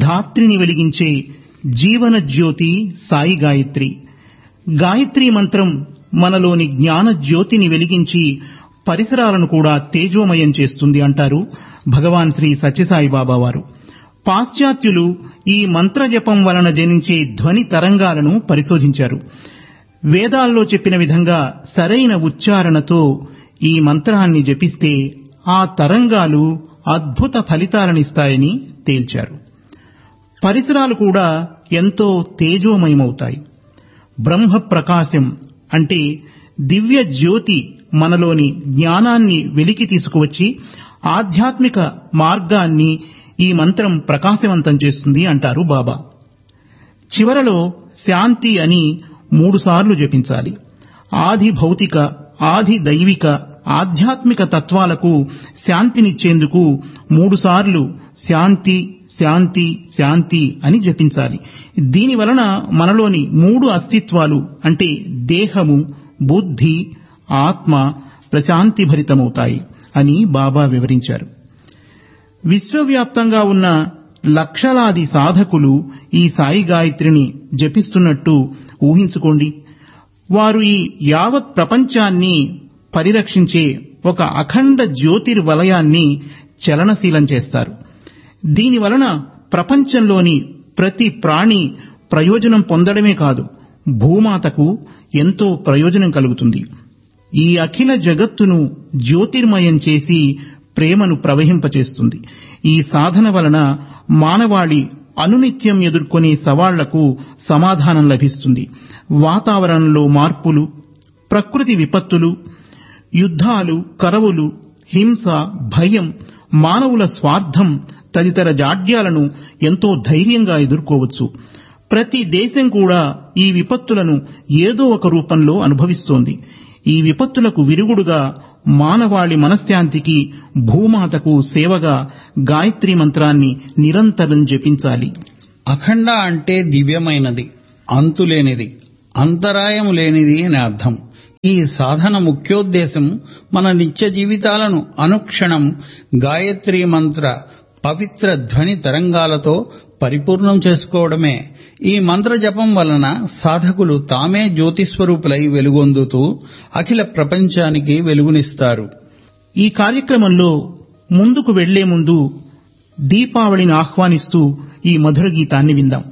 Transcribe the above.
ధాత్రిని వెలిగించే జీవన జ్యోతి సాయి గాయత్రి గాయత్రి మంత్రం మనలోని జ్ఞాన జ్యోతిని వెలిగించి పరిసరాలను కూడా తేజోమయం చేస్తుంది అంటారు భగవాన్ శ్రీ సత్యసాయి బాబా వారు పాశ్చాత్యులు ఈ మంత్రజపం వలన జనించే ధ్వని తరంగాలను పరిశోధించారు వేదాల్లో చెప్పిన విధంగా సరైన ఉచ్చారణతో ఈ మంత్రాన్ని జపిస్తే ఆ తరంగాలు అద్భుత ఫలితాలనిస్తాయని తేల్చారు పరిసరాలు కూడా ఎంతో తేజోమయమవుతాయి బ్రహ్మ ప్రకాశం అంటే దివ్య జ్యోతి మనలోని జ్ఞానాన్ని వెలికి తీసుకువచ్చి ఆధ్యాత్మిక మార్గాన్ని ఈ మంత్రం ప్రకాశవంతం చేస్తుంది అంటారు బాబా చివరలో శాంతి అని మూడుసార్లు జపించాలి ఆది భౌతిక ఆది దైవిక ఆధ్యాత్మిక తత్వాలకు శాంతినిచ్చేందుకు మూడుసార్లు శాంతి శాంతి శాంతి అని జపించాలి దీని వలన మనలోని మూడు అస్తిత్వాలు అంటే దేహము బుద్ధి ఆత్మ ప్రశాంతి భరితమవుతాయి అని బాబా వివరించారు విశ్వవ్యాప్తంగా ఉన్న లక్షలాది సాధకులు ఈ సాయి గాయత్రిని జపిస్తున్నట్టు ఊహించుకోండి వారు ఈ యావత్ ప్రపంచాన్ని పరిరక్షించే ఒక అఖండ జ్యోతిర్వలయాన్ని చలనశీలం చేస్తారు దీని వలన ప్రపంచంలోని ప్రతి ప్రాణి ప్రయోజనం పొందడమే కాదు భూమాతకు ఎంతో ప్రయోజనం కలుగుతుంది ఈ అఖిల జగత్తును జ్యోతిర్మయం చేసి ప్రేమను ప్రవహింపచేస్తుంది ఈ సాధన వలన మానవాళి అనునిత్యం ఎదుర్కొనే సవాళ్లకు సమాధానం లభిస్తుంది వాతావరణంలో మార్పులు ప్రకృతి విపత్తులు యుద్ధాలు కరవులు హింస భయం మానవుల స్వార్థం తదితర జాడ్యాలను ఎంతో ధైర్యంగా ఎదుర్కోవచ్చు ప్రతి దేశం కూడా ఈ విపత్తులను ఏదో ఒక రూపంలో అనుభవిస్తోంది ఈ విపత్తులకు విరుగుడుగా మానవాళి మనశ్శాంతికి భూమాతకు సేవగా గాయత్రి మంత్రాన్ని నిరంతరం జపించాలి అఖండ అంటే దివ్యమైనది అంతులేనిది అంతరాయం లేనిది అని అర్థం ఈ సాధన ముఖ్యోద్దేశం మన నిత్య జీవితాలను అనుక్షణం గాయత్రి మంత్ర పవిత్ర ధ్వని తరంగాలతో పరిపూర్ణం చేసుకోవడమే ఈ మంత్ర జపం వలన సాధకులు తామే జ్యోతిస్వరూపులై వెలుగొందుతూ అఖిల ప్రపంచానికి వెలుగునిస్తారు ఈ కార్యక్రమంలో ముందుకు వెళ్లే ముందు దీపావళిని ఆహ్వానిస్తూ ఈ మధుర గీతాన్ని విందాం